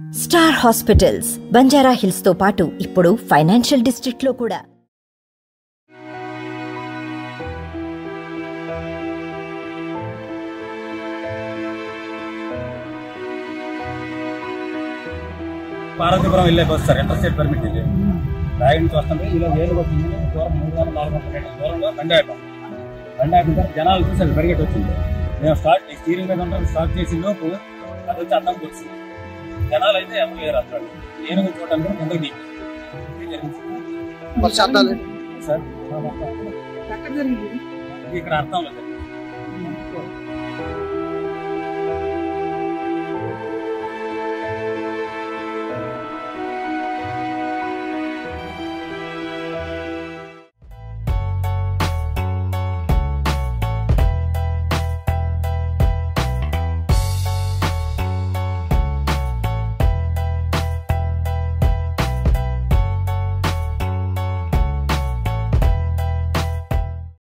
star hospitals Banjara hills తో పాటు ఇప్పుడు ఫైనాన్షియల్ డిస్ట్రిక్ట్ లో కూడా పార్వతీపురం వెళ్ళే బస్ సార్ ఇంటర్స్టేట్ పర్మిట్ ఇది రాయి నుంచి వస్తుంటే ఇలా వేలు వచ్చింది దూరం మూడు వందల నాలుగు వందల మీటర్ల దూరంలో బండి ఆపాం బండి ఆపిన తర్వాత జనాలు చూసి అది పరిగెట్టి వచ్చింది మేము స్టార్ట్ స్టీరింగ్ మీద ఉంటాం స్టార్ట్ చేసి లోపు అది వచ్చి అడ్డంకి వచ్చింది జనాలు అయితే ఎవరు లేరు అక్కడ నేను చూడడానికి ఎందుకు నీకు మరి శబ్దాలు సార్ ఇక్కడ అర్థం లేదు